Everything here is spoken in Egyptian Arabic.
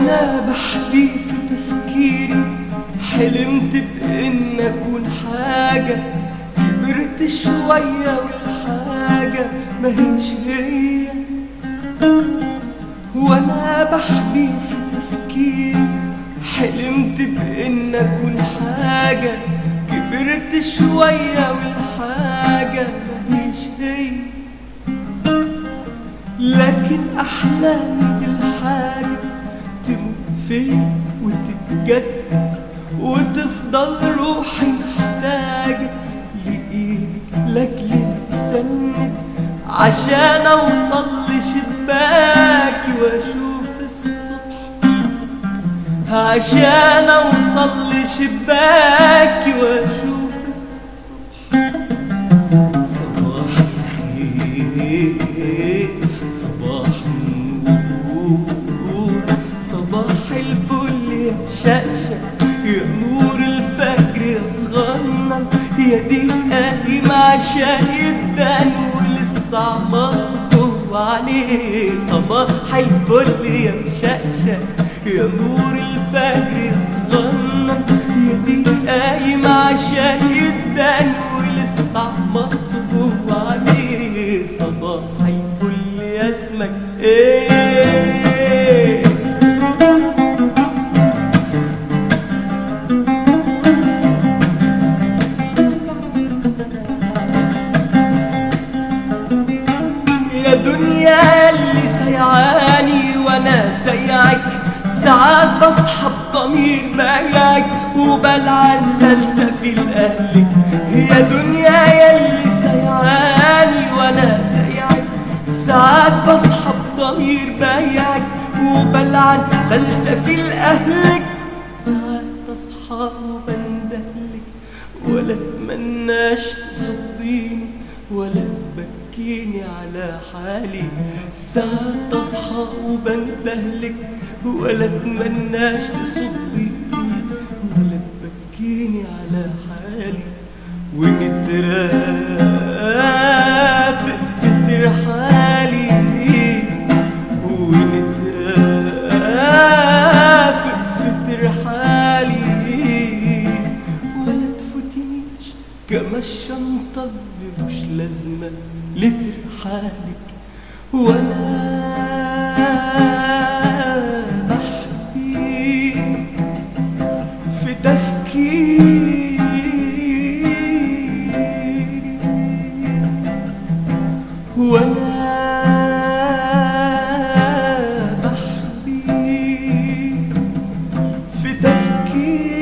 وانا بحبي في تفكيري حلمت بان اكون حاجة كبرت شوية والحاجة ماهيش هي وانا بحبي في تفكيري حلمت بان اكون حاجة كبرت شوية والحاجة ماهيش هي لكن احلامي دي الحاجة تموت فيا وتتجدد وتفضل روحي محتاجة لإيدك لاجل نتسند عشان اوصل لشباكي واشوف الصبح عشان اوصل لشباكي واشوف الصبح صباح الخير صباح النور صباح الفل يا مشقشق يا نور الفجر يا صغنن يا ديك قايم عشان يدن ولسه مصبوب عليه صباح الفل يا مشقشق يا نور الفجر يا صغنن يا ديك قايم عشان يدن ولسه مصبوب عليه صباح الفل يا اسمك ايه يا دنيا اللي سيعاني وانا سيعك ساعات بصحى بضمير بايعك وبلعن سلسفيل اهلك يا دنيا يلي سيعاني وانا سيعك ساعات بصحى بضمير بايعك وبلعن سلسفيل اهلك ساعات اصحى وبندهلك ولا اتمناش تصديني ولا تبكيني على حالي ساعات اصحى وبندهلك ولا اتمناش تصديني ولا تبكيني على حالي ونترافق في ترحالي ونترافق في ترحالي ولا تفوتنيش كما الشنطة اللي مش لازمة لترحالك وانا بحكي في تفكيري وانا بحبي في تفكيري